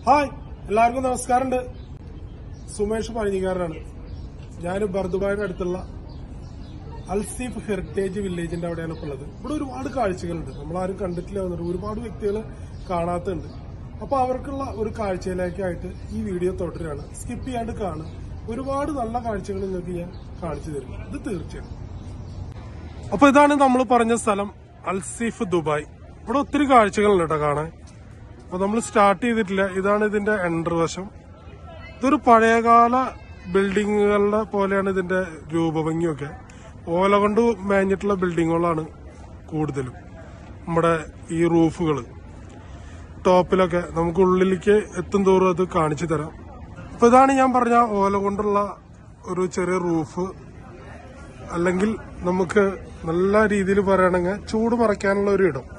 Hi എല്ലാവർക്കും നമസ്കാരമുണ്ട് സുമേഷ് പഴഞ്ഞിക്കാരനാണ് ഞാൻ ബർദുബായുടെ അടുത്തുള്ള അൽസീഫ് ഹെറിറ്റേജ് വില്ലേജിന്റെ അവിടെയാണ് ഇപ്പോൾ ഉള്ളത് ഇവിടെ ഒരുപാട് കാഴ്ചകളുണ്ട് നമ്മളാരും കണ്ടിട്ടില്ല വന്നിട്ട് ഒരുപാട് വ്യക്തികൾ കാണാത്തുണ്ട് അപ്പൊ അവർക്കുള്ള ഒരു കാഴ്ചയിലേക്കായിട്ട് ഈ വീഡിയോ തുടരുകയാണ് സ്കിപ്പ് ചെയ്യാണ്ട് കാണുക ഒരുപാട് നല്ല കാഴ്ചകൾ നിങ്ങൾക്ക് ഞാൻ കാണിച്ചു തരും ഇത് തീർച്ചയായും അപ്പൊ ഇതാണ് നമ്മൾ പറഞ്ഞ സ്ഥലം അൽസീഫ് ദുബായ് ഇവിടെ ഒത്തിരി കാഴ്ചകളുണ്ട് കേട്ടോ കാണാൻ അപ്പൊ നമ്മൾ സ്റ്റാർട്ട് ചെയ്തിട്ടില്ല ഇതാണ് ഇതിന്റെ എൻട്രി വശം ഇതൊരു പഴയകാല ബിൽഡിങ്ങുകളുടെ പോലെയാണ് ഇതിന്റെ രൂപഭംഗിയൊക്കെ ഓല കൊണ്ട് മേഞ്ഞിട്ടുള്ള ബിൽഡിങ്ങുകളാണ് കൂടുതലും നമ്മുടെ ഈ റൂഫുകൾ ടോപ്പിലൊക്കെ നമുക്ക് ഉള്ളിലേക്ക് എത്തും തോറും അത് കാണിച്ചു തരാം അപ്പൊ ഇതാണ് ഞാൻ പറഞ്ഞ ഓല കൊണ്ടുള്ള ഒരു ചെറിയ റൂഫ് അല്ലെങ്കിൽ നമുക്ക് നല്ല രീതിയിൽ പറയുകയാണെങ്കിൽ ചൂട് മറയ്ക്കാനുള്ള ഒരു ഇടം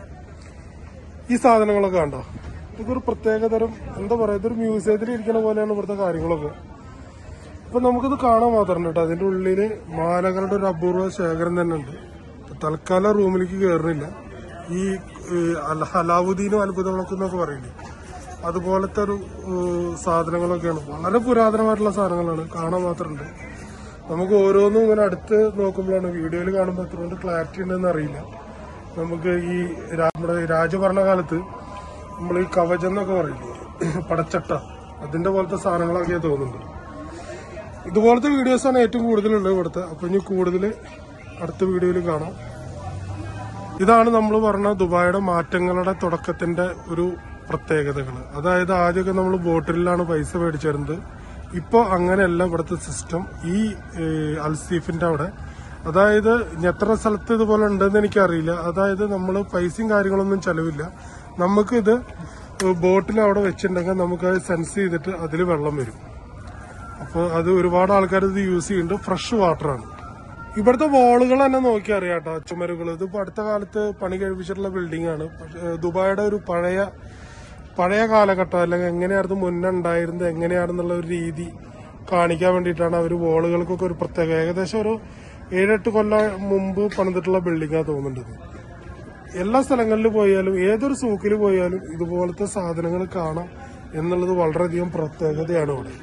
ഈ സാധനങ്ങളൊക്കെ കണ്ടോ ഇതൊരു പ്രത്യേകതരം എന്താ പറയാ ഇതൊരു മ്യൂസിയത്തിൽ ഇരിക്കുന്ന പോലെയാണ് ഇവിടുത്തെ കാര്യങ്ങളൊക്കെ അപ്പൊ നമുക്കിത് കാണാൻ മാത്രം കേട്ടോ അതിന്റെ ഉള്ളില് മാലകളുടെ ഒരു അപൂർവ ശേഖരം തന്നെ ഉണ്ട് ഇപ്പൊ തൽക്കാലം റൂമിലേക്ക് കയറുന്നില്ല ഈ ഏഹ്, അല- അലാവുദ്ദീനും അത്ഭുതങ്ങളൊക്കെ എന്നൊക്കെ പറയില്ലേ അതുപോലത്തെ ഒരു ഏഹ്, സാധനങ്ങളൊക്കെയാണ് വളരെ പുരാതനമായിട്ടുള്ള സാധനങ്ങളാണ് കാണാൻ മാത്രമുണ്ട് നമുക്ക് ഓരോന്നും ഇങ്ങനെ അടുത്ത് നോക്കുമ്പോഴാണ് വീഡിയോയിൽ കാണുമ്പോൾ എത്രകൊണ്ട് ക്ലാരിറ്റി ഉണ്ടെന്ന് അറിയില്ല നമുക്ക് ഈ രാ- നമ്മുടെ ഈ രാജഭരണകാലത്ത് നമ്മൾ ഈ കവചം എന്നൊക്കെ പറയില്ലേ പടച്ചട്ട അതിന്റെ പോലത്തെ സാധനങ്ങളൊക്കെ തോന്നുന്നുണ്ട് ഇതുപോലത്തെ വീഡിയോസാണ് ഏറ്റവും കൂടുതലുള്ളത് ഇവിടുത്തെ അപ്പൊ ഇനി കൂടുതൽ അടുത്ത വീഡിയോയിൽ കാണാം ഇതാണ് നമ്മൾ പറഞ്ഞ ദുബായിയുടെ മാറ്റങ്ങളുടെ തുടക്കത്തിന്റെ ഒരു പ്രത്യേകതകൾ അതായത് ആദ്യമൊക്കെ നമ്മൾ ബോട്ടിലാണ് പൈസ മേടിച്ചിരുന്നത് ഇപ്പൊ അങ്ങനെയല്ല ഇവിടുത്തെ സിസ്റ്റം ഈ ഏഹ്, അൽസീഫിന്റെ അവിടെ അതായത് ഇനി എത്ര സ്ഥലത്ത് ഇതുപോലെ ഉണ്ടെന്ന് എനിക്കറിയില്ല അതായത് നമ്മൾ പൈസയും കാര്യങ്ങളൊന്നും ചെലവില്ല നമുക്കിത് ബോട്ടിൽ അവിടെ വെച്ചിട്ടുണ്ടെങ്കിൽ നമുക്കത് സെൻസ് ചെയ്തിട്ട് അതിൽ വെള്ളം വരും അപ്പോൾ അത് ഒരുപാട് ആൾക്കാർ ഇത് യൂസ് ചെയ്യുന്നുണ്ട് ഫ്രഷ് വാട്ടറാണ് ഇവിടുത്തെ വാളുകൾ തന്നെ നോക്കി അറിയാം കേട്ടോ ചുമരുകൾ ഇതിപ്പോ അടുത്ത കാലത്ത് പണി കഴിപ്പിച്ചിട്ടുള്ള ബിൽഡിംഗ് ആണ് പക്ഷേ, ഏഹ്, ദുബായിയുടെ ഒരു പഴയ പഴയ കാലഘട്ടം അല്ലെങ്കിൽ എങ്ങനെയായിരുന്നു മുന്നേ ഉണ്ടായിരുന്നത് എങ്ങനെയാണെന്നുള്ള ഒരു രീതി കാണിക്കാൻ വേണ്ടിയിട്ടാണ് അവർ വാളുകൾക്കൊക്കെ ഒരു പ്രത്യേക ഏകദേശം ഒരു ഏഴെട്ട് കൊല്ലം മുമ്പ് പണിതിട്ടുള്ള ബിൽഡിംഗാണ് തോന്നുന്നുണ്ട് ഇത്. എല്ലാ സ്ഥലങ്ങളിൽ പോയാലും ഏതൊരു സൂക്കിൽ പോയാലും ഇതുപോലത്തെ സാധനങ്ങൾ കാണാം എന്നുള്ളത് വളരെയധികം പ്രത്യേകതയാണ് ഇവിടെ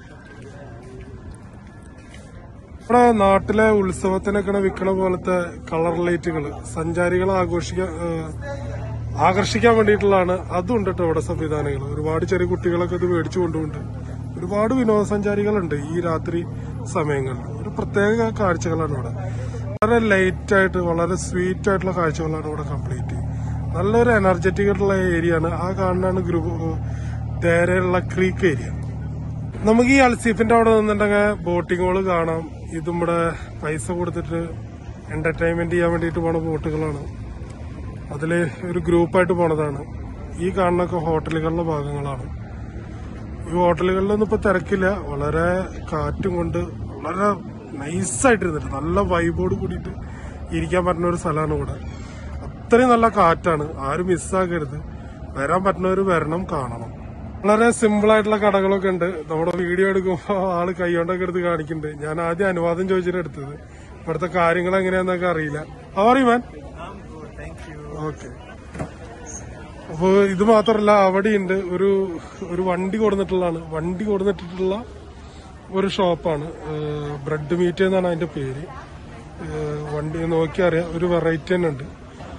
ഇവിടെ നാട്ടിലെ ഉത്സവത്തിനൊക്കെ വിൽക്കണ പോലത്തെ കളർ ലൈറ്റുകൾ സഞ്ചാരികളെ ആഘോഷിക്കാൻ ഏഹ്, ആകർഷിക്കാൻ വേണ്ടിയിട്ടുള്ളതാണ് അതും ഉണ്ട് കേട്ടോ ഇവിടെ സംവിധാനങ്ങൾ ഒരുപാട് ചെറിയ കുട്ടികളൊക്കെ ഇത് മേടിച്ചു കൊണ്ടുപോണ്ട് ഒരുപാട് വിനോദസഞ്ചാരികളുണ്ട് ഈ രാത്രി സമയങ്ങളിൽ ഒരു പ്രത്യേക കാഴ്ചകളാണ് ഇവിടെ വളരെ ലൈറ്റ് ആയിട്ട് വളരെ സ്വീറ്റ് ആയിട്ടുള്ള കാഴ്ചകളാണ് ഇവിടെ കംപ്ലീറ്റ് നല്ലൊരു എനർജറ്റിക് ആയിട്ടുള്ള ഏരിയ ആണ് ആ കാണുന്നതാണ് ഗ്രൂപ്പ് തേരെയുള്ള ക്രീക്ക് ഏരിയ നമുക്ക് ഈ അൽസീഫിന്റെ അവിടെ നിന്നിട്ടുണ്ടെങ്കിൽ ബോട്ടിങ്ങുകൾ കാണാം ഇത് നമ്മുടെ പൈസ കൊടുത്തിട്ട് എന്റർടൈൻമെന്റ് ചെയ്യാൻ വേണ്ടിയിട്ട് പോണ ബോട്ടുകളാണ് അതില് ഒരു ഗ്രൂപ്പായിട്ട് പോണതാണ് ഈ കാണുന്നൊക്കെ ഹോട്ടലുകളുടെ ഭാഗങ്ങളാണ് ഈ ഹോട്ടലുകളിലൊന്നും ഇപ്പൊ തിരക്കില്ല വളരെ കാറ്റും കൊണ്ട് വളരെ നൈസായിട്ട് ഇരുന്നിട്ട് നല്ല വൈബോട് കൂടിയിട്ട് ഇരിക്കാൻ പറ്റുന്ന ഒരു സ്ഥലമാണ് ഇവിടെ അത്രയും നല്ല കാറ്റാണ് ആരും മിസ്സാക്കരുത് വരാൻ പറ്റുന്നവർ വരണം കാണണം വളരെ സിമ്പിൾ ആയിട്ടുള്ള കടകളൊക്കെ ഉണ്ട് നമ്മുടെ വീഡിയോ എടുക്കുമ്പോൾ ആള് കൈകൊണ്ടൊക്കെ എടുത്ത് കാണിക്കുന്നുണ്ട് ഞാൻ ആദ്യം അനുവാദം ചോദിച്ചിട്ട് എടുത്തത് ഇവിടുത്തെ കാര്യങ്ങൾ എങ്ങനെയാന്നൊക്കെ അറിയില്ല അവറി മാൻ ഓക്കെ അപ്പൊ ഇത് മാത്രല്ല അവിടെയുണ്ട് ഒരു ഒരു വണ്ടി കൊടുത്തിട്ടുള്ളതാണ് വണ്ടി കൊടുത്തിട്ടുള്ള ഒരു ഷോപ്പാണ് ബ്രെഡ് മീറ്റ് എന്നാണ് അതിന്റെ പേര് ഏഹ് വണ്ടി നോക്കിയാൽ അറിയാം ഒരു വെറൈറ്റി തന്നെ ഉണ്ട്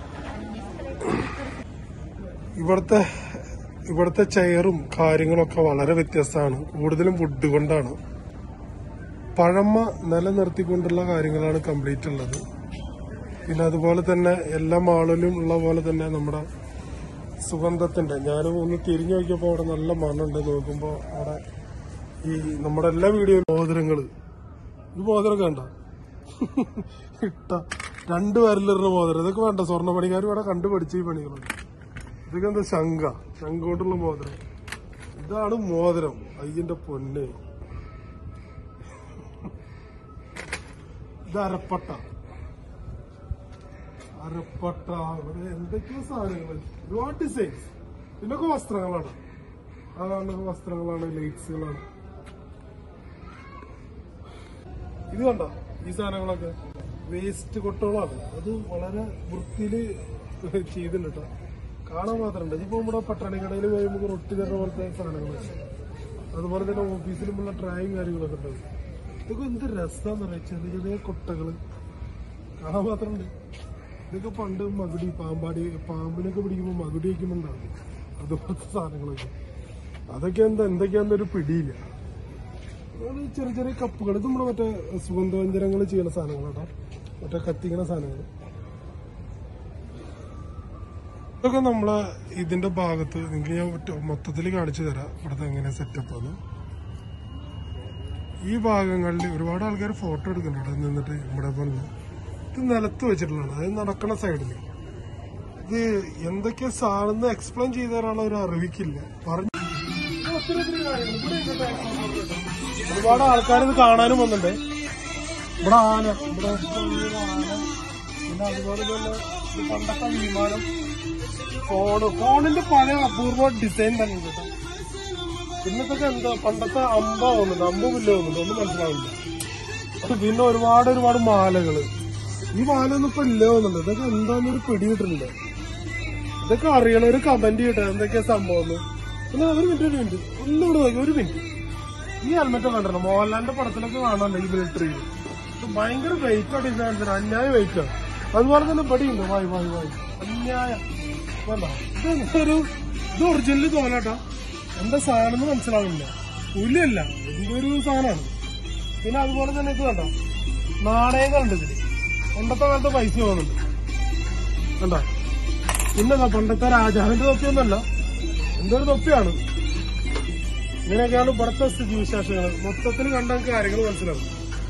ഇവിടുത്തെ ഇവിടുത്തെ ചെയറും കാര്യങ്ങളൊക്കെ വളരെ വ്യത്യസ്തമാണ് കൂടുതലും വുഡ് കൊണ്ടാണ് പഴമ നിലനിർത്തിക്കൊണ്ടുള്ള കാര്യങ്ങളാണ് കംപ്ലീറ്റ് ഉള്ളത് പിന്നെ അതുപോലെ തന്നെ എല്ലാ മാളിലും ഉള്ള പോലെ തന്നെ നമ്മുടെ സുഗന്ധത്തിന്റെ ഞാനും ഒന്ന് തിരിഞ്ഞു നോക്കിയപ്പോൾ അവിടെ നല്ല മണമുണ്ട് നോക്കുമ്പോൾ അവിടെ ഈ നമ്മുടെ എല്ലാ വീഡിയോയിലും മോതിരങ്ങള് ഈ മോതിരമൊക്കെ കണ്ട ഇട്ട രണ്ടു പേരിലിരുന്ന മോതിരം ഇതൊക്കെ വേണ്ട സ്വർണ്ണ പണിക്കാർ ഇവിടെ കണ്ടുപിടിച്ച ഈ പണികളുണ്ട് ഇതൊക്കെ എന്താ ശങ്ക ശങ്ക കൊണ്ടുള്ള മോതിരം ഇതാണ് മോതിരം അയ്യന്റെ പൊന്ന് ഇത് അരപ്പട്ട അരപ്പട്ട ഇവിടെ എന്തൊക്കെയോ സാധനങ്ങൾ ഒരുപാട് ഡിസൈൻസ് ഇതിനൊക്കെ വസ്ത്രങ്ങളാണ് അതാണ് വസ്ത്രങ്ങളാണ് ലൈറ്റ്സുകളാണ് ഇത് കണ്ടോ ഈ സാധനങ്ങളൊക്കെ വേസ്റ്റ് കൊട്ടകളാണ് അത് വളരെ വൃത്തിയില് ചെയ്തിട്ടുണ്ട് കാണാൻ മാത്രമുണ്ട് ഇതിപ്പോ നമ്മുടെ പട്ടണിക്കടയിൽ പോയി നമുക്ക് റൊട്ടി തരുന്ന പോലത്തെ സാധനങ്ങൾ അതുപോലെ തന്നെ ഓഫീസിലുമുള്ള ട്രായും കാര്യങ്ങളൊക്കെ ഉണ്ടാവും ഇതൊക്കെ എന്ത് രസമാന്ന് പറയാം ചെറിയ ചെറിയ കൊട്ടകള് കാണാൻ മാത്രമുണ്ട് ഇതൊക്കെ പണ്ട് മകുടി പാമ്പാടി പാമ്പിനൊക്കെ പിടിക്കുമ്പോൾ മകുടി വയ്ക്കുമ്പോൾ ഉണ്ടാവും അതുപോലത്തെ സാധനങ്ങളൊക്കെ അതൊക്കെ എന്താ എന്തൊക്കെയാന്നൊരു പിടിയില്ല അത് ചെറിയ ചെറിയ കപ്പുകൾ ഇത് നമ്മുടെ മറ്റേ സുഗന്ധവ്യഞ്ജനങ്ങൾ ചെയ്യുന്ന സാധനങ്ങളാട്ടോ മറ്റേ കത്തിക്കുന്ന സാധനങ്ങൾ ഇതൊക്കെ നമ്മളെ ഇതിന്റെ ഭാഗത്ത് നിങ്ങൾക്ക് ഞാൻ മൊത്തത്തിൽ കാണിച്ചു തരാം ഇവിടുത്തെ എങ്ങനെ സെറ്റപ്പ് ആണ് ഈ ഭാഗങ്ങളിൽ ഒരുപാട് ആൾക്കാർ ഫോട്ടോ എടുക്കുന്നുണ്ട് ഇവിടെ നിന്നിട്ട് ഇവിടെ വന്ന് ഇത് നിലത്ത് വെച്ചിട്ടുള്ളതാണ് അതായത് നടക്കണ സൈഡിൽ ഇത് എന്തൊക്കെ സാധനം എക്സ്പ്ലെയിൻ ചെയ്തു തരാനുള്ള ഒരു അറിവിക്കില്ല പറഞ്ഞു ഒത്തിരി ഒത്തിരി കാര്യങ്ങൾ ഇവിടെ ഇങ്ങനത്തെ example ഉണ്ട്. ഒരുപാട് ആൾക്കാർ ഇത് കാണാനും വന്നിട്ടുണ്ട് ഇവിടെ ആന ഇവിടെ വലിയൊരു ആന പിന്നെ അതുപോലെ തന്നെ ഇത് പണ്ടത്തെ വിമാനം ഫോണ് ഫോണിന്റെ പഴയ അപൂർവ ഡിസൈൻ തന്നെ ഉണ്ട് കേട്ടോ ഇന്നത്തെ എന്താ പണ്ടത്തെ അമ്പ തോന്നുന്നുണ്ട് അമ്പ പുല്ല് തോന്നുന്നുണ്ട് ഒന്നും മനസ്സിലാവില്ല അത് പിന്നെ ഒരുപാട് ഒരുപാട് മാലകള് ഈ മാലൊന്നും ഇപ്പൊ ഇല്ല തോന്നുന്നുണ്ട് ഇതൊക്കെ എന്താന്നൊരു പിടി കിട്ടുന്നുണ്ട് ഇതൊക്കെ അറിയണ ഒരു കമന്റ് ചെയ്യട്ടെ എന്തൊക്കെയാ സംഭവം എന്ന്. പിന്നെ ഒരു മിനിറ്റ് ഒരു മിനിറ്റ് ഒന്നും കൂടെ നോക്കി ഒരു മിനിറ്റ് ഈ ഹെൽമെറ്റ് കണ്ടോ മോഹൻലാലിന്റെ പടത്തിലൊക്കെ കാണാമല്ലോ ഈ മിലിറ്ററിയിൽ ഇത് ഭയങ്കര വെയിറ്റ് ആണ് ഡിസൈൻസിന് അന്യായ വെയിറ്റ് ആണ് അതുപോലെ തന്നെ ഇവിടെ ഉണ്ട് വായി വായി വായി അന്യായ വേണ്ട ഇത് ഒരു ഇത് ഒറിജിനൽ തോന്നട്ടോ എന്താ സാധനം എന്ന് മനസ്സിലാവില്ല പുലിയല്ല ഇതിന്റെ ഒരു സാധനമാണ് പിന്നെ അതുപോലെ തന്നെ ഇത് കണ്ടോ നാണയങ്ങളുണ്ട് ഇതില് പണ്ടത്തെ കാലത്തെ പൈസ പോകുന്നുണ്ട് കണ്ടോ പിന്നെന്താ പണ്ടത്തെ രാജാവിന്റെ തൊപ്പിയൊന്നല്ല എന്തൊരു തൊപ്പിയാണ് ഇങ്ങനെയൊക്കെയാണ് ഇവിടുത്തെ സ്ഥിതി വിശേഷങ്ങൾ മൊത്തത്തിൽ കണ്ട കാര്യങ്ങൾ മനസ്സിലാവും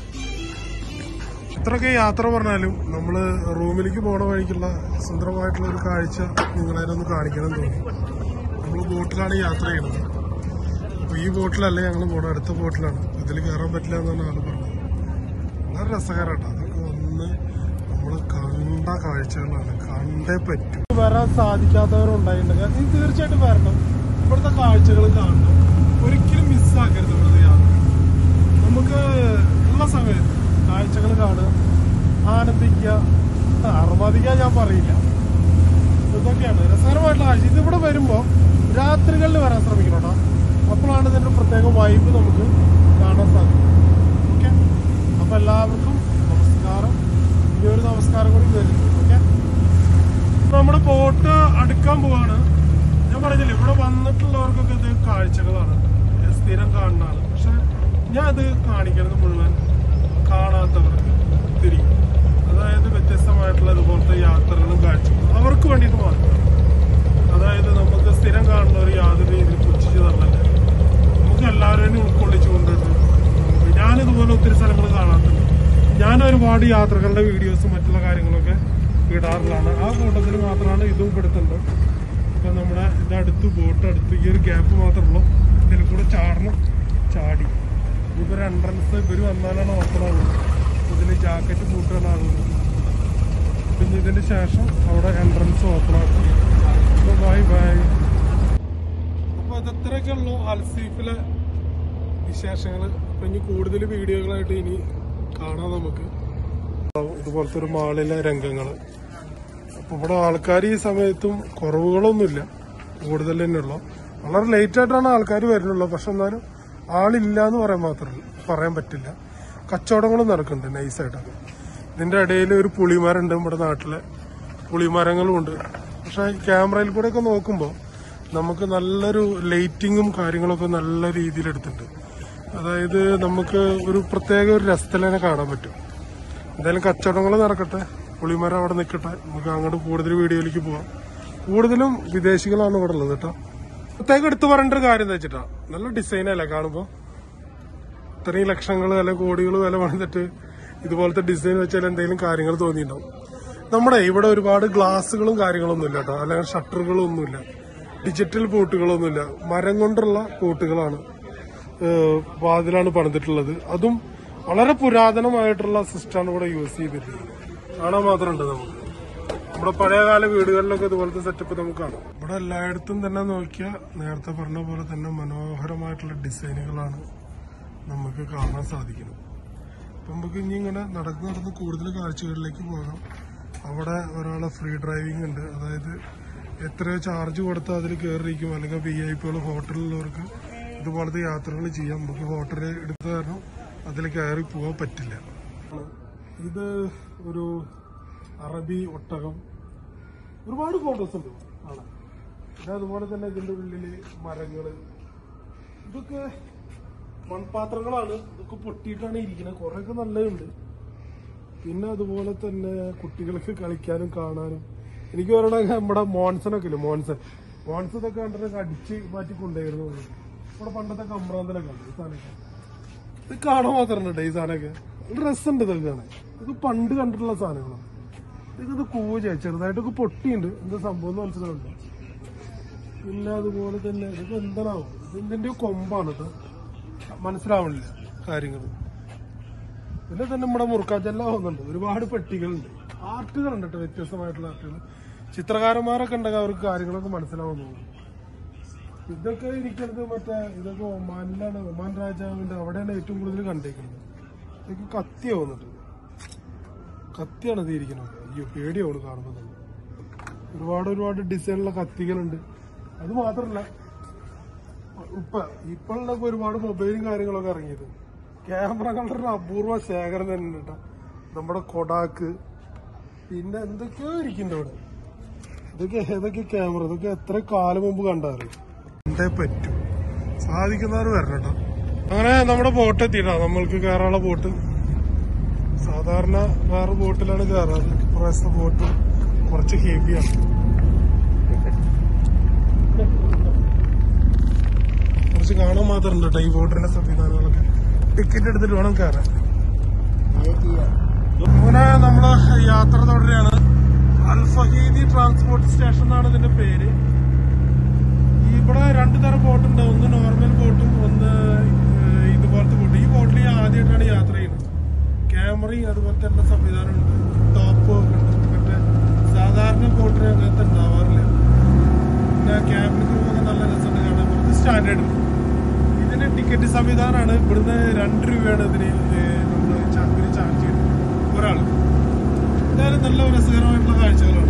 എത്രയൊക്കെ യാത്ര പറഞ്ഞാലും നമ്മള് റൂമിലേക്ക് പോണ വഴിക്കുള്ള സുന്ദരമായിട്ടുള്ള ഒരു കാഴ്ച നിങ്ങളെ ഒന്ന് കാണിക്കണം എന്ന് തോന്നി നമ്മൾ ബോട്ടിലാണ് യാത്ര ചെയ്യുന്നത് അപ്പൊ ഈ ബോട്ടിലല്ല ഞങ്ങൾ പോണത് അടുത്ത ബോട്ടിലാണ് ഇതിൽ കയറാൻ പറ്റില്ല എന്നാണ് ആള് പറഞ്ഞത് വളരെ രസകരമാട്ടോ അതൊക്കെ ഒന്ന് നമ്മൾ കണ്ട കാഴ്ചകളാണ് കണ്ടേ പറ്റും വരാൻ സാധിക്കാത്തവരുണ്ടായിട്ടുണ്ടെങ്കിൽ നീ തീർച്ചയായിട്ടും വരണം ഇവിടുത്തെ കാഴ്ചകൾ കാണണം ഒരിക്കലും മിസ്സാക്കരുത് ഇവിടുത്തെ യാത്ര നമുക്ക് ഉള്ള സമയത്ത് കാഴ്ചകൾ കാണുക ആനന്ദിക്കുക അർമാദിക്കാൻ ഞാൻ പറയില്ല ഇതൊക്കെയാണ് രസകരമായിട്ടുള്ള കാഴ്ച ഇതിവിടെ വരുമ്പോൾ രാത്രികളിൽ വരാൻ ശ്രമിക്കണം കേട്ടോ അപ്പോഴാണ് ഇതിന്റെ പ്രത്യേക വൈബ് നമുക്ക് കാണാൻ സാധിക്കും ഓക്കെ അപ്പൊ എല്ലാവർക്കും നമസ്കാരം ഈ ഒരു നമസ്കാരം കൂടി വരുന്നു ഓക്കെ നമ്മുടെ ബോട്ട് അടുക്കാൻ പോവാണ് ഞാൻ പറഞ്ഞില്ലേ ഇവിടെ വന്നിട്ടുള്ളവർക്കൊക്കെ ഇത് കാഴ്ചകളാണ് സ്ഥിരം കാണുന്നതാണ് പക്ഷെ ഞാൻ അത് കാണിക്കുന്നത് മുഴുവൻ കാണാത്തവർക്ക് തിരിയും അതായത് വ്യത്യസ്തമായിട്ടുള്ള ഇതുപോലത്തെ യാത്രകളും കാഴ്ചകളും അവർക്ക് വേണ്ടിയിട്ട് മാത്രം അതായത് നമുക്ക് സ്ഥിരം കാണുന്നവർ യാതൊരു രീതിയിൽ പുച്ഛിച്ച് തള്ളല്ല നമുക്ക് എല്ലാവരെയും ഉൾക്കൊള്ളിച്ചു കൊണ്ടിട്ട് നമുക്ക് ഞാനിതുപോലെ ഒത്തിരി സ്ഥലങ്ങൾ കാണാത്തുണ്ട് ഞാൻ ഒരുപാട് യാത്രകളുടെ വീഡിയോസും മറ്റുള്ള കാര്യങ്ങളൊക്കെ ഇടാറുള്ളതാണ് ആ കൂട്ടത്തിൽ മാത്രമാണ് ഇതും പെടുത്തുന്നത് ഇപ്പൊ നമ്മുടെ ഇതിന്റെ അടുത്ത് ബോട്ട് അടുത്ത് ഈ ഒരു ഗ്യാപ്പ് മാത്രമുള്ളൂ ഇതിൽ കൂടെ ചാടണം ചാടി ഇപ്പൊ ഒരു എൻട്രൻസ് ഇവര് വന്നാലാണ് ഓപ്പൺ ആവുന്നത് ഇതിന് ജാക്കറ്റ് പൂട്ടാണ് ആകുന്നത് പിന്നെ ഇതിന് ശേഷം അവിടെ എൻട്രൻസ് ഓപ്പൺ ആക്കും ബൈ ബൈ അപ്പൊ ഇതത്രയൊക്കെ ഉള്ളൂ അൽസീഫിലെ വിശേഷങ്ങൾ അപ്പൊ ഇനി കൂടുതൽ വീഡിയോകളായിട്ട് ഇനി കാണാം നമുക്ക് ഇതുപോലത്തെ ഒരു മാളിലെ രംഗങ്ങള് അപ്പൊ ഇവിടെ ആൾക്കാർ ഈ സമയത്തും കുറവുകളൊന്നുമില്ല കൂടുതൽ തന്നെ ഉള്ളു വളരെ ലേറ്റ് ആയിട്ടാണ് ആൾക്കാർ വരുന്നുള്ളൂ പക്ഷെ എന്നാലും ആളില്ല എന്ന് പറയാൻ മാത്രമല്ല പറയാൻ പറ്റില്ല കച്ചവടങ്ങളും നടക്കുന്നുണ്ട് നൈസായിട്ടൊക്കെ ഇതിന്റെ ഇടയിൽ ഒരു പുളിമരമുണ്ട് നമ്മുടെ നാട്ടിലെ പുളിമരങ്ങളും ഉണ്ട് പക്ഷെ ക്യാമറയിൽ കൂടെ ഒക്കെ നോക്കുമ്പോൾ നമുക്ക് നല്ലൊരു ലൈറ്റിങ്ങും കാര്യങ്ങളൊക്കെ നല്ല രീതിയിൽ എടുത്തിട്ടുണ്ട് അതായത് നമുക്ക് ഒരു പ്രത്യേക ഒരു രസത്തിൽ തന്നെ കാണാൻ പറ്റും എന്തായാലും കച്ചവടങ്ങൾ നടക്കട്ടെ പുളിമരം അവിടെ നിൽക്കട്ടെ നമുക്ക് അങ്ങോട്ട് കൂടുതൽ വീഡിയോയിലേക്ക് പോവാം കൂടുതലും വിദേശികളാണ് ഇവിടെ ഉള്ളത് കേട്ടോ പ്രത്യേകം എടുത്തു പറയേണ്ട ഒരു കാര്യം എന്താ വെച്ചിട്ടാ നല്ല ഡിസൈൻ അല്ലേ കാണുമ്പോ ഇത്രയും ലക്ഷങ്ങൾ അല്ലെ കോടികൾ വില പണിതിട്ട് ഇതുപോലത്തെ ഡിസൈൻ വെച്ചാൽ എന്തെങ്കിലും കാര്യങ്ങൾ തോന്നിയിട്ടുണ്ടാവും നമ്മുടെ ഇവിടെ ഒരുപാട് ഗ്ലാസുകളും കാര്യങ്ങളൊന്നും ഇല്ല കേട്ടോ അല്ലെങ്കിൽ ഷട്ടറുകളും ഒന്നുമില്ല ഡിജിറ്റൽ പൂട്ടുകളൊന്നുമില്ല മരം കൊണ്ടുള്ള പൂട്ടുകളാണ് ഏഹ് വാതിലാണ് പണിതിട്ടുള്ളത് അതും വളരെ പുരാതനമായിട്ടുള്ള സിസ്റ്റമാണ് ഇവിടെ യൂസ് ചെയ്തിട്ടുള്ളത് കാണാൻ മാത്രമുണ്ട് നമുക്ക് നമ്മുടെ പഴയകാല വീടുകളിലൊക്കെ ഇതുപോലത്തെ സെറ്റപ്പ് നമുക്ക് കാണാം ഇവിടെ എല്ലായിടത്തും തന്നെ നോക്കിയാൽ നേരത്തെ പറഞ്ഞ പോലെ തന്നെ മനോഹരമായിട്ടുള്ള ഡിസൈനുകളാണ് നമുക്ക് കാണാൻ സാധിക്കുന്നത് അപ്പൊ നമുക്ക് ഇനി ഇങ്ങനെ നടന്ന് നടന്ന് കൂടുതൽ കാഴ്ചകളിലേക്ക് പോകാം അവിടെ ഒരാളെ ഫ്രീ ഡ്രൈവിംഗ് ഉണ്ട് അതായത് എത്രയോ ചാർജ് കൊടുത്ത് അതിൽ കയറിയിരിക്കും അല്ലെങ്കിൽ വി ഐ പികൾ ഹോട്ടലിലുള്ളവർക്ക് ഇതുപോലത്തെ യാത്രകൾ ചെയ്യാം നമുക്ക് ഹോട്ടലിൽ എടുത്തു കാരണം അതിൽ കയറി പോകാൻ പറ്റില്ല ഇത് ഒരു അറബി ഒട്ടകം ഒരുപാട് ഫോട്ടോസ് ഉണ്ട് ആണ് പിന്നെ അതുപോലെ തന്നെ ഇതിന്റെ ഉള്ളില് മരങ്ങള് ഇതൊക്കെ മൺപാത്രങ്ങളാണ് ഇതൊക്കെ പൊട്ടിയിട്ടാണ് ഇരിക്കുന്നത് കുറെയൊക്കെ നല്ലതുണ്ട് പിന്നെ അതുപോലെ തന്നെ കുട്ടികൾക്ക് കളിക്കാനും കാണാനും എനിക്ക് പറയണ നമ്മുടെ മോൺസണൊക്കെ ഇല്ലേ മോൺസൺ മോൺസൺ ഇതൊക്കെ കണ്ടിട്ട് അടിച്ച് മാറ്റി കൊണ്ടുപോയിരുന്നു നമ്മുടെ പണ്ടത്തെ കമ്പ്രാന്തലൊക്കെ ഉണ്ട് ഈ സാധനമൊക്കെ ഇത് കാണാൻ മാത്രമുണ്ട് ഈ സാധനമൊക്കെ ഒരു രസമുണ്ട് ഇതൊക്കെ കാണാൻ ഇത് പണ്ട് കണ്ടിട്ടുള്ള സാധനങ്ങളാണ് ഇതൊക്കെ ഇത് കൂവ ചെറുതായിട്ടൊക്കെ പൊട്ടിയുണ്ട് എന്താ സംഭവം എന്ന് മനസ്സിലാവുന്നുണ്ട് പിന്നെ അതുപോലെ തന്നെ ഇതൊക്കെ എന്താണാവും ഇതിന്റെ കൊമ്പാണ് ഇത് മനസ്സിലാവണില്ല കാര്യങ്ങൾ പിന്നെ തന്നെ നമ്മുടെ മുറുക്കാച്ചെല്ലാം ഒന്നുണ്ട് ഒരുപാട് പെട്ടികളുണ്ട് ആർട്ടുകളുണ്ട് കേട്ടോ വ്യത്യസ്തമായിട്ടുള്ള ആർട്ടുകൾ ചിത്രകാരന്മാരൊക്കെ ഉണ്ടെങ്കിൽ അവർക്ക് കാര്യങ്ങളൊക്കെ മനസ്സിലാവാൻ തോന്നും ഇതൊക്കെ ഇരിക്കുന്നത് മറ്റേ ഇതൊക്കെ ഒമാനിലാണ് ഒമാൻ രാജാവിന്റെ അവിടെയാണ് ഏറ്റവും കൂടുതൽ കണ്ടേക്കുന്നത് ഇതൊക്കെ കത്തിയാ വന്നിട്ട് കത്തിയാണ് ഇത് ഇരിക്കുന്നത് അയ്യോ പേടിയാവുന്നു കാണുമ്പോൾ തന്നെ ഒരുപാട് ഒരുപാട് ഡിസൈനുള്ള കത്തികളുണ്ട് അത് മാത്രമല്ല ഇപ്പൊ ഇപ്പോഴൊക്കെ ഒരുപാട് മൊബൈലും കാര്യങ്ങളൊക്കെ ഇറങ്ങിയത് ക്യാമറകളുടെ ഒരു അപൂർവ ശേഖരം തന്നെ ഉണ്ട് കേട്ടോ നമ്മുടെ കൊടാക്ക് പിന്നെ എന്തൊക്കെയോ ഇരിക്കുന്നുണ്ട് ഇവിടെ ഇതൊക്കെ ഏതൊക്കെ ക്യാമറ ഇതൊക്കെ എത്ര കാലം മുമ്പ് കണ്ടാറ് എന്തേ പറ്റും സാധിക്കുന്നവർ വരണം കേട്ടോ അങ്ങനെ നമ്മുടെ ബോട്ട് എത്തിയിട്ടാ നമ്മൾക്ക് കയറാനുള്ള ബോട്ട് സാധാരണ വേറെ ബോട്ടിലാണ് കയറാറ് ഇപ്രാവശ്യത്തെ ബോട്ട് കുറച്ച് ഹെവിയാണ് കുറച്ച് കാണാൻ മാത്രം ഉണ്ട് കേട്ടോ ഈ ബോട്ടിന്റെ സംവിധാനങ്ങളൊക്കെ ടിക്കറ്റ് എടുത്തിട്ട് വേണം കയറാൻ അങ്ങനെ നമ്മള് യാത്ര തുടരുകയാണ് അൽഫഹീദി ട്രാൻസ്പോർട്ട് സ്റ്റേഷൻ എന്നാണ് ഇതിന്റെ പേര് ഇവിടെ രണ്ടു തരം ബോട്ടുണ്ട് ഒന്ന് നോർമൽ ബോട്ടും ഒന്ന് ഏഹ്, ഇതുപോലത്തെ ബോട്ട് ഈ ബോട്ടിൽ ഞാൻ ആദ്യമായിട്ടാണ് യാത്ര ചെയ്യുന്നത് ക്യാമറയും അതുപോലത്തെ എല്ലാ സംവിധാനമുണ്ട് ടോപ്പ് ഒക്കെ ഉണ്ട് മറ്റേ സാധാരണ ബോട്ടിന് അങ്ങനത്തെ ഉണ്ടാവാറില്ല പിന്നെ ക്യാബിൻ ക്രൂ ഒക്കെ നല്ല രസമുണ്ട് കാണാൻ കുറച്ച് സ്റ്റാൻഡേർഡ് ഉണ്ട് ഇതിന് ടിക്കറ്റ് സംവിധാനമാണ് ഇവിടുന്ന് രണ്ട് രൂപയാണ് ഇതിന് നമ്മൾ ഇവര് ചാർജ് ചെയ്യുന്നത് ഒരാൾക്ക് എന്തായാലും നല്ല രസകരമായിട്ടുള്ള കാഴ്ചകളാണ്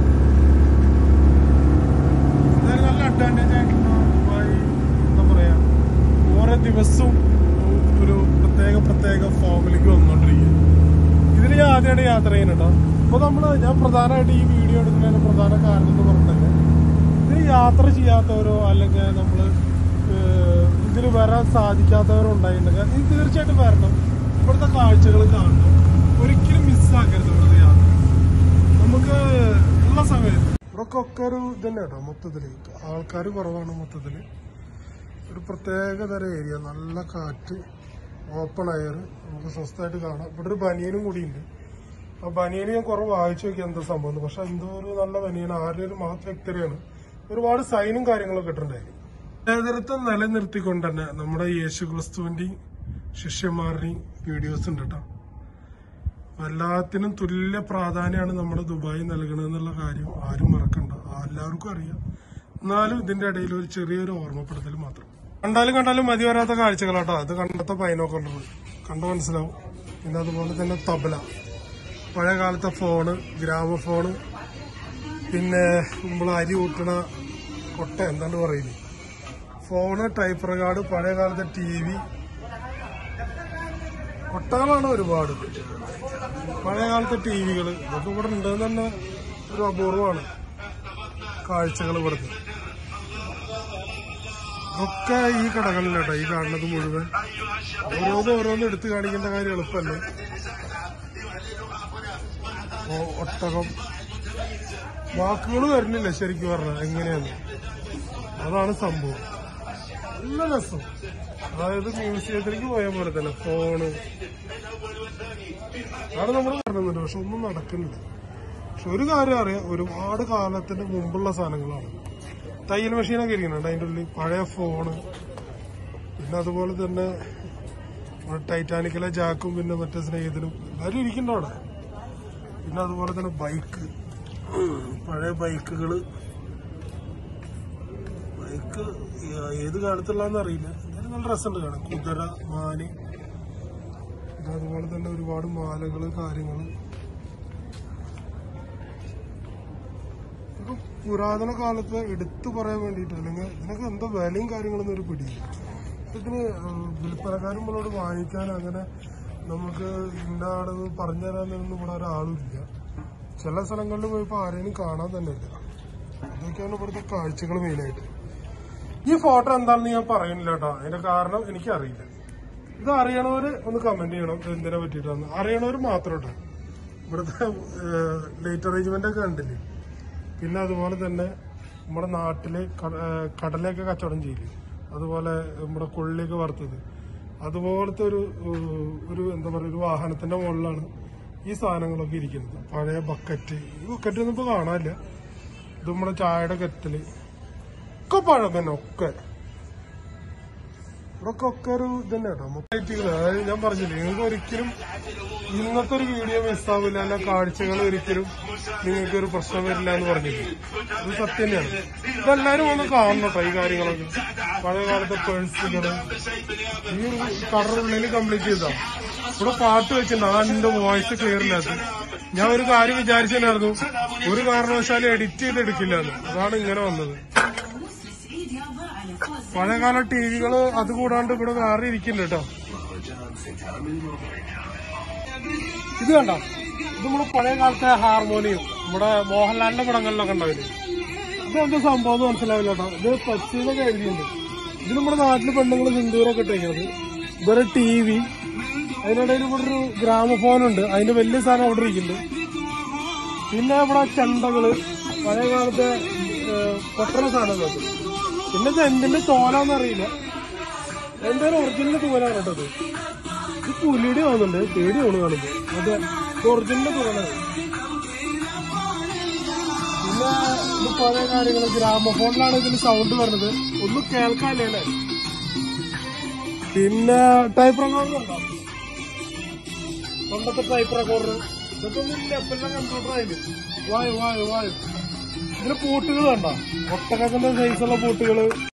എന്തായാലും നല്ല അഡ്വാൻറ്റേജ് ആയിട്ടുള്ള ദുബായ് എന്താ പറയാ ഓരോ ദിവസവും ഒരു പ്രത്യേക പ്രത്യേക ഫോമിലേക്ക് വന്നുകൊണ്ടിരിക്കുക ഇതിന് ഞാൻ ആദ്യമായിട്ട് യാത്ര ചെയ്യുന്നുണ്ടോ അപ്പൊ നമ്മള് ഞാൻ പ്രധാനമായിട്ട് ഈ വീഡിയോ എടുക്കുന്നതിന് പ്രധാന കാരണം എന്ന് പറഞ്ഞിട്ടുണ്ടെങ്കിൽ ഇതിന് യാത്ര ചെയ്യാത്തവരോ അല്ലെങ്കിൽ നമ്മള് ഏഹ്, ഇതിന് വരാൻ സാധിക്കാത്തവരോ ഉണ്ടായിട്ടുണ്ടെങ്കിൽ ഇത് തീർച്ചയായിട്ടും വരണം ഇവിടുത്തെ കാഴ്ചകൾ കാണണം ഒരിക്കലും മിസ്സാക്കരുത് ഇവിടുത്തെ യാത്ര നമുക്ക് ഉള്ള സമയത്ത് ഇവിടെ ഒക്കെ ഒരു ഇതന്നെ കേട്ടോ മൊത്തത്തില് ആൾക്കാർ കുറവാണ് മൊത്തത്തില് ഒരു പ്രത്യേക തരം ഏരിയ നല്ല കാറ്റ് ഓപ്പൺ എയർ നമുക്ക് സ്വസ്ഥമായിട്ട് കാണാം ഇവിടെ ഒരു ബനിയനും കൂടിയുണ്ട് ആ ബനിയന് ഞാൻ കുറെ വായിച്ചു നോക്കി എന്താ സംഭവം പക്ഷെ എന്തോ ഒരു നല്ല ബനിയൻ ആരുടെ ഒരു മഹത് വ്യക്തതയാണ് ഒരുപാട് സൈനും കാര്യങ്ങളൊക്കെ ഇട്ടിട്ടുണ്ടായിരുന്നു നേതൃത്വം നിലനിർത്തിക്കൊണ്ട് തന്നെ നമ്മുടെ യേശു ക്രിസ്തുവിന്റെയും ശിഷ്യന്മാരുടെയും വീഡിയോസ് ഉണ്ട് കേട്ടോ എല്ലാത്തിനും തുല്യ പ്രാധാന്യമാണ് നമ്മുടെ ദുബായ് നൽകണമെന്നുള്ള കാര്യം ആരും മറക്കണ്ട ആ എല്ലാവർക്കും അറിയാം എന്നാലും ഇതിന്റെ ഇടയിൽ ഒരു ചെറിയൊരു ഓർമ്മപ്പെടുത്തൽ മാത്രം കണ്ടാലും കണ്ടാലും മതി വരാത്ത കാഴ്ചകളാട്ടോ അത് കണ്ടത്തെ പൈനോക്കുള്ളത് കണ്ടു മനസ്സിലാവും പിന്നെ അതുപോലെ തന്നെ തബല പഴയ കാലത്തെ ഫോണ് ഗ്രാമഫോണ് പിന്നെ നമ്മൾ അരി ഊട്ടണ കൊട്ട എന്താണ് പറയുന്നത് ഫോണ് ടൈപ്പ് റെക്കാർഡ് പഴയ കാലത്തെ ടി വി കൊട്ടകളാണ് ഒരുപാട് പഴയ കാലത്തെ ടി വികൾ ഇതൊക്കെ ഇവിടെ ഉണ്ടെന്ന് തന്നെ ഒരു അപൂർവമാണ് കാഴ്ചകൾ ഇവിടുത്തെ ഇതൊക്കെ ഈ കടകളിലാട്ടോ ഈ കാണുന്നത് മുഴുവൻ ഓരോന്നും ഓരോന്നും എടുത്തു കാണിക്കേണ്ട കാര്യം എളുപ്പമല്ലേ ഓ- ഒട്ടകം വാക്കുകൾ വരുന്നില്ല ശരിക്കും പറഞ്ഞാൽ എങ്ങനെയാന്ന് അതാണ് സംഭവം നല്ല രസം അതായത് മ്യൂസിയത്തിലേക്ക് പോയ പോലെ തന്നെ ഫോണ് അതാണ് നമ്മൾ പറഞ്ഞത് പക്ഷെ ഒന്നും നടക്കുന്നില്ല പക്ഷെ ഒരു കാര്യം അറിയാം ഒരുപാട് കാലത്തിന് മുമ്പുള്ള സാധനങ്ങളാണ് തയ്യൽ മെഷീനൊക്കെ ഇരിക്കുന്നുണ്ട് അതിൻ്റെ ഉള്ളിൽ പഴയ ഫോണ് പിന്നെ അതുപോലെ തന്നെ നമ്മുടെ ടൈറ്റാനിക്കിലെ ജാക്കും പിന്നെ മറ്റേ സ്നേഹിതനും എല്ലാവരും ഇരിക്കുന്നുണ്ട് അവിടെ പിന്നെ അതുപോലെ തന്നെ ബൈക്ക് പഴയ ബൈക്കുകള് ബൈക്ക് ഏത് കാലത്തുള്ളതെന്ന് അറിയില്ല എന്നാലും നല്ല രസമുണ്ട് കാണാൻ കുതിര മാന് പിന്നെ അതുപോലെ തന്നെ ഒരുപാട് മാലകള് കാര്യങ്ങള് പുരാതന കാലത്ത് എടുത്തു പറയാൻ വേണ്ടിയിട്ട് അല്ലെങ്കിൽ ഇതിനൊക്കെ എന്തോ വിലയും കാര്യങ്ങളൊന്നും ഒരു പിടിയില്ല ഇതിന് വിൽപ്പനക്കാരും നമ്മളോട് വാങ്ങിക്കാൻ അങ്ങനെ നമുക്ക് ഇന്നാണെന്ന് പറഞ്ഞു തരാനൊന്നും ഇവിടെ ഒരാളും ഇല്ല ചില സ്ഥലങ്ങളിൽ പോയപ്പോൾ ആരെയും കാണാൻ തന്നെ ഇല്ല അതൊക്കെയാണ് ഇവിടുത്തെ കാഴ്ചകൾ മെയിനായിട്ട് ഈ ഫോട്ടോ എന്താണെന്ന് ഞാൻ പറയുന്നില്ല കേട്ടോ അതിന്റെ കാരണം എനിക്കറിയില്ല ഇത് അറിയണവര് ഒന്ന് കമന്റ് ചെയ്യണം ഇത് എന്തിനെ പറ്റിയിട്ടാണ് അറിയണവര് മാത്രം കേട്ടോ ഇവിടുത്തെ ലേറ്റ് അറേഞ്ച്മെന്റ് ഒക്കെ കണ്ടില്ലേ പിന്നെ അതുപോലെ തന്നെ നമ്മുടെ നാട്ടില് കട- ഏഹ് കടലയൊക്കെ കച്ചവടം ചെയ്യില്ലേ അതുപോലെ നമ്മുടെ കൊള്ളിയൊക്കെ വറുത്തത് അതുപോലത്തെ ഒരു ഏഹ്, ഒരു എന്താ പറയുക ഒരു വാഹനത്തിന്റെ മുകളിലാണ് ഈ സാധനങ്ങളൊക്കെ ഇരിക്കുന്നത് പഴയ ബക്കറ്റ് ഈ ബക്കറ്റ് ഒന്നും ഇപ്പൊ കാണാനില്ല ഇത് നമ്മുടെ ചായയുടെ കെറ്റല് ഒക്കെ പഴം തന്നെ ഒക്കെ ഇവിടൊക്കെ ഒക്കെ ഒരു ഇതന്നെ കേട്ടോ മൊത്തം അതായത് ഞാൻ പറഞ്ഞില്ലേ നിങ്ങൾക്ക് ഒരിക്കലും ഇന്നത്തെ ഒരു വീഡിയോ മിസ്സാവില്ല അല്ല കാഴ്ചകൾ ഒരിക്കലും നിങ്ങൾക്ക് ഒരു പ്രശ്നം വരില്ല എന്ന് പറഞ്ഞില്ലേ ഇത് സത്യം തന്നെയാണ് ഇതെല്ലാരും ഒന്ന് കാണണം കേട്ടോ ഈ കാര്യങ്ങളൊക്കെ പഴയ കാലത്തെ പേഴ്സുകള് ഈ ഒരു കടറുള്ളിൽ കംപ്ലീറ്റ് ചെയ്താ ഇവിടെ പാട്ട് വെച്ചിട്ടുണ്ട് ആ എന്റെ വോയിസ് ക്ലിയർ ഇല്ലാത്ത ഞാൻ ഒരു കാര്യം വിചാരിച്ചിട്ടുണ്ടായിരുന്നു ഒരു കാരണവശാലും എഡിറ്റ് ചെയ്ത് എടുക്കില്ല അതാണ് ഇങ്ങനെ വന്നത് പഴയകാല ടിവികള് അത് കൂടാണ്ട് ഇവിടെ വേറെ ഇരിക്കുന്നുണ്ട് കേട്ടോ ഇത് കണ്ട ഇത് നമ്മുടെ പഴയ കാലത്തെ ഹാർമോണിയം നമ്മുടെ മോഹൻലാലിന്റെ പടങ്ങളിലൊക്കെ ഉണ്ടാവില്ലേ ഇത് എന്താ സംഭവം എന്ന് മനസ്സിലാവില്ല കേട്ടോ ഇത് പച്ചയിലൊക്കെ എഴുതിയിട്ടുണ്ട് ഇത് നമ്മുടെ നാട്ടില് പെണ്ണുങ്ങൾ സിന്ദൂരൊക്കെ ഇട്ടേക്കുന്നത് ഇതൊരു ടി വി അതിനിടയിൽ ഇവിടെ ഒരു ഗ്രാമഫോൺ ഉണ്ട് അതിന്റെ വലിയ സാധനം അവിടെ ഇരിക്കുന്നുണ്ട് പിന്നെ ഇവിടെ ചെണ്ടകള് പഴയ കാലത്തെ ഏഹ്, പൊട്ടണ സാധനങ്ങളൊക്കെ പിന്നെ ഇത് എന്തിന്റെ തോലാന്ന് അറിയില്ല എന്റെ ഒരു ഒറിജിനൽ തൂവലാണ് കേട്ടത് ഇത് പുലിയുടെ ആവുന്നുണ്ട് പേടി ആണ് കാണുമ്പോ അതെ ഒറിജിനൽ തൂവലാണ് പിന്നെ ഇത് പഴയ കാര്യങ്ങള് ഗ്രാമഫോണിലാണ് ഇതിന് സൗണ്ട് വരുന്നത് ഒന്നും കേൾക്കാല്ലേ പിന്നെ ടൈപ്പ് റെക്കോർഡർ ഉണ്ടോ പണ്ടത്തെ ടൈപ്പ് റെക്കോർഡർ ഇതൊക്കെ ഒന്നും ഇല്ല എപ്പോഴും കമ്പ്യൂട്ടർ ആയാലും വായു വായു വായു ഇതിന് പൂട്ടുകൾ കണ്ടോ ഒട്ടകത്തിന്റെ സൈസുള്ള പൂട്ടുകള്